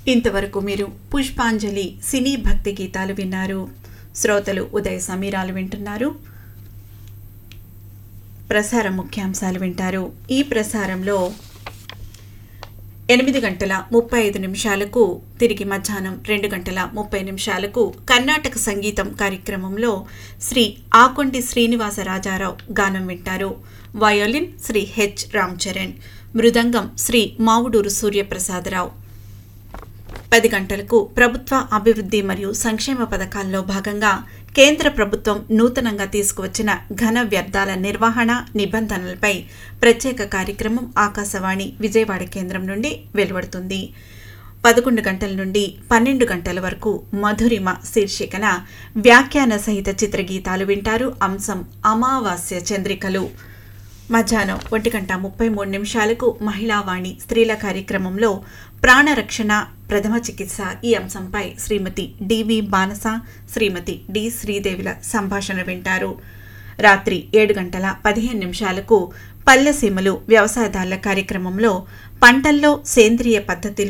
ఇంతవరకు మీరు పుష్పాంజలి సినీ భక్తి గీతాలు విన్నారు శ్రోతలు ఉదయ సమీరాలు వింటున్నారు ప్రసార ముఖ్యాంశాలు వింటారు ఈ ప్రసారంలో ఎనిమిది గంటల ముప్పై ఐదు నిమిషాలకు తిరిగి మధ్యాహ్నం రెండు గంటల ముప్పై నిమిషాలకు కర్ణాటక సంగీతం కార్యక్రమంలో శ్రీ ఆకొండి శ్రీనివాస రాజారావు గానం వింటారు వయోలిన్ శ్రీ హెచ్ రామ్ చరణ్ మృదంగం శ్రీ మావుడూరు సూర్యప్రసాదరావు పది గంటలకు ప్రభుత్వ అభివృద్ధి మరియు సంక్షేమ పథకాల్లో భాగంగా కేంద్ర ప్రభుత్వం నూతనంగా తీసుకువచ్చిన ఘన వ్యర్థాల నిర్వహణ నిబంధనలపై ప్రత్యేక కార్యక్రమం ఆకాశవాణి విజయవాడ కేంద్రం నుండి వెలువడుతుంది పదకొండు గంటల నుండి పన్నెండు గంటల వరకు మధురిమ శీర్షికన వ్యాఖ్యాన సహిత చిత్రగీతాలు వింటారు అంశం అమావాస్య చంద్రికలు మధ్యాహ్నం ఒంటి గంట ముప్పై మూడు నిమిషాలకు మహిళావాణి స్త్రీల కార్యక్రమంలో ప్రాణరక్షణ ప్రథమ చికిత్స ఈ అంశంపై శ్రీమతి డివి బానస శ్రీమతి డి శ్రీదేవిల సంభాషణ వింటారు రాత్రి ఏడు గంటల పదిహేను నిమిషాలకు పల్లెసీమలు వ్యవసాయదారుల కార్యక్రమంలో పంటల్లో సేంద్రియ పద్ధతిలో